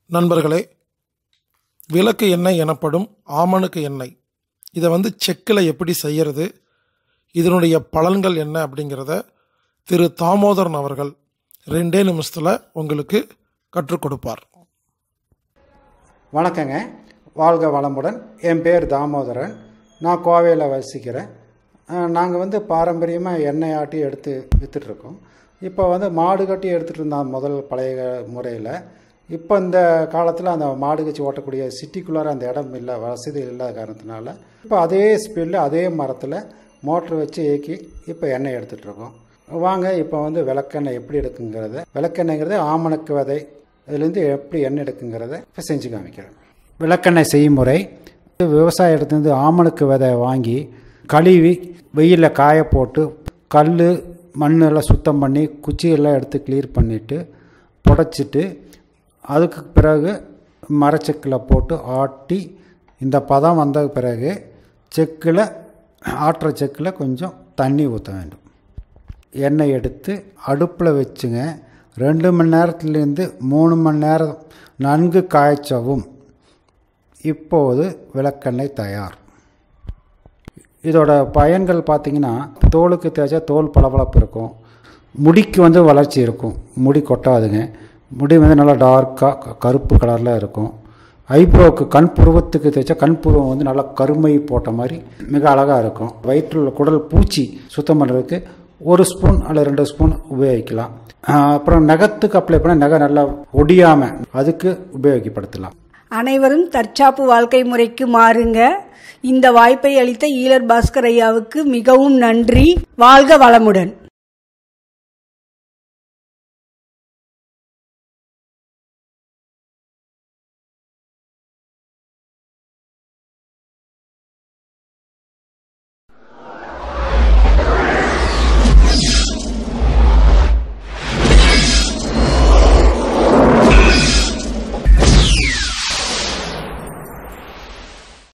நண்பர்களே விளக்கு எண்ணெய் எனப்படும் ஆமணுக்கு எண்ணெய் இதை வந்து செக்கில் எப்படி செய்யறது இதனுடைய பலன்கள் என்ன அப்படிங்கிறத திரு தாமோதரன் அவர்கள் ரெண்டே நிமிஷத்தில் உங்களுக்கு கற்றுக் கொடுப்பார் வணக்கங்க வாழ்க வளமுடன் என் பேர் தாமோதரன் நான் கோவையில் வசிக்கிறேன் நாங்கள் வந்து பாரம்பரியமாக எண்ணெய் ஆட்டி எடுத்து விற்றுட்ருக்கோம் இப்போ வந்து மாடு கட்டி எடுத்துகிட்டு இருந்தான் முதல் பழைய முறையில் இப்போ இந்த காலத்தில் அந்த மாடு கட்சி ஓட்டக்கூடிய சிட்டிக்குள்ளார அந்த இடம் இல்லை வசதி இல்லாத காரணத்தினால இப்போ அதே ஸ்பீடில் அதே மரத்தில் மோட்ரு வச்சு இயக்கி இப்போ எண்ணெய் எடுத்துகிட்ருக்கோம் வாங்க இப்போ வந்து விளக்கெண்ணெய் எப்படி எடுக்குங்கிறத விளக்கெண்ணெய்ங்கிறது ஆமணக்கு விதை இதுலேருந்து எப்படி எண்ணெய் எடுக்குங்கிறத இப்போ செஞ்சு காமிக்கிறேன் விளக்கெண்ணெய் செய்முறை விவசாய இடத்துலேருந்து ஆமணக்கு விதை வாங்கி கழுவி வெயிலில் காய போட்டு கல் மண்ணெல்லாம் சுத்தம் பண்ணி குச்சியெல்லாம் எடுத்து கிளியர் பண்ணிவிட்டு புடச்சிட்டு அதுக்கு பிறகு மரச்செக்கில் போட்டு ஆட்டி இந்த பதம் வந்த பிறகு செக்கில் ஆட்டுற செக்கில் கொஞ்சம் தண்ணி ஊற்ற வேண்டும் எண்ணெய் எடுத்து அடுப்பில் வச்சுங்க ரெண்டு மணி நேரத்துலேருந்து மூணு மணி நேரம் நன்கு காய்ச்சவும் இப்போது விளக்கெண்ணெய் தயார் இதோட பயன்கள் பார்த்திங்கன்னா தோலுக்கு தேய்ச்சா தோல் பளபளப்பு இருக்கும் முடிக்கு வந்து வளர்ச்சி இருக்கும் முடி கொட்டாதுங்க முடி வந்து நல்லா டார்க்காக கருப்பு கலரில் இருக்கும் ஐப்ரோவுக்கு கண் புருவத்துக்கு தேய்ச்சா கண் புருவம் வந்து நல்லா கருமை போட்ட மாதிரி மிக அழகாக இருக்கும் வயிற்றில் குடல் பூச்சி சுத்தம் பண்ணுறதுக்கு ஒரு ஸ்பூன் அல்லது ரெண்டு ஸ்பூன் உபயோகிக்கலாம் அப்புறம் நகத்துக்கு அப்ளை பண்ணால் நகை நல்லா ஒடியாமல் அதுக்கு உபயோகப்படுத்தலாம் அனைவரும் தற்சாப்பு வாழ்க்கை முறைக்கு மாறுங்க இந்த வாய்ப்பை அளித்த ஈழர் பாஸ்கர் ஐயாவுக்கு மிகவும் நன்றி வாழ்க வளமுடன்